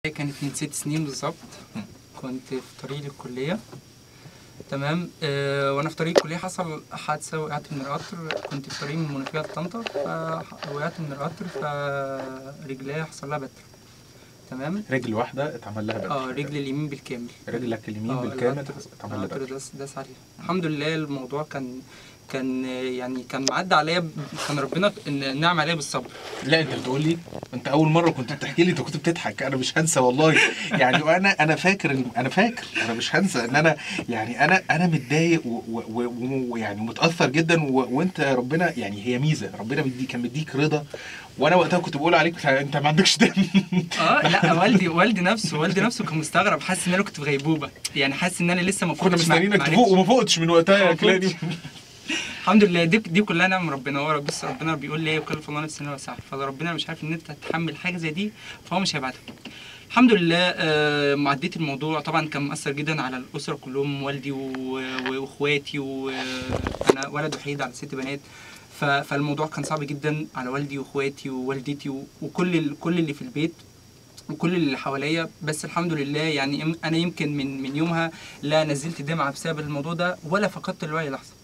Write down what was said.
كانت من ست سنين بالظبط كنت في طريق الكلية تمام آه وانا في طريق الكلية حصل حادثة وقعت من القطر كنت في طريق من المنوفية لطنطا فوقعت من القطر فرجليا حصل لها بتر تمام رجل واحده اتعمل لها بتر اه رجل اليمين بالكامل رجلك اليمين آه، بالكامل القطر- اتعمل لها القطر بتر داس داس عليها الحمد لله الموضوع كان كان آه، يعني كان معدي عليا ب- كان ربنا إن- نعم عليا بالصبر لا انت بتقول لي انت اول مره كنت بتحكي لي انت كنت بتضحك انا مش هنسى والله يعني وانا انا فاكر إن- انا فاكر انا مش هنسى ان انا يعني انا انا متضايق و- و- و- ويعني متاثر جدا و- وانت ربنا يعني هي ميزه ربنا مديك كان مديك رضا وانا وقتها كنت بقول عليك انت ما عندكش دم اه لا والدي والدي نفسه والدي نفسه كان مستغرب حاسس ان انا كنت في غيبوبه يعني حاسس ان انا لسه ما كنا فقتش مع- مستنيينك ما تفوق عرفتش. وما فوقتش من وقتها يا ما كلاني فوقتش. الحمد لله دي دي كلها نعم ربنا هو بص ربنا بيقول لي يكلف الله نفسا الا وسعها فربنا مش عارف ان انت تتحمل حاجه زي دي فهو مش هيبعتك الحمد لله آه، معديت الموضوع طبعا كان مؤثر جدا على الاسره كلهم والدي و- و- واخواتي وانا ولد وحيد على ست بنات ف- فالموضوع كان صعب جدا على والدي واخواتي ووالدتي و- وكل ال- كل اللي في البيت وكل اللي حواليا بس الحمد لله يعني إم- انا يمكن من من يومها لا نزلت دمعه بسبب الموضوع ده ولا فقدت الوعي لحظه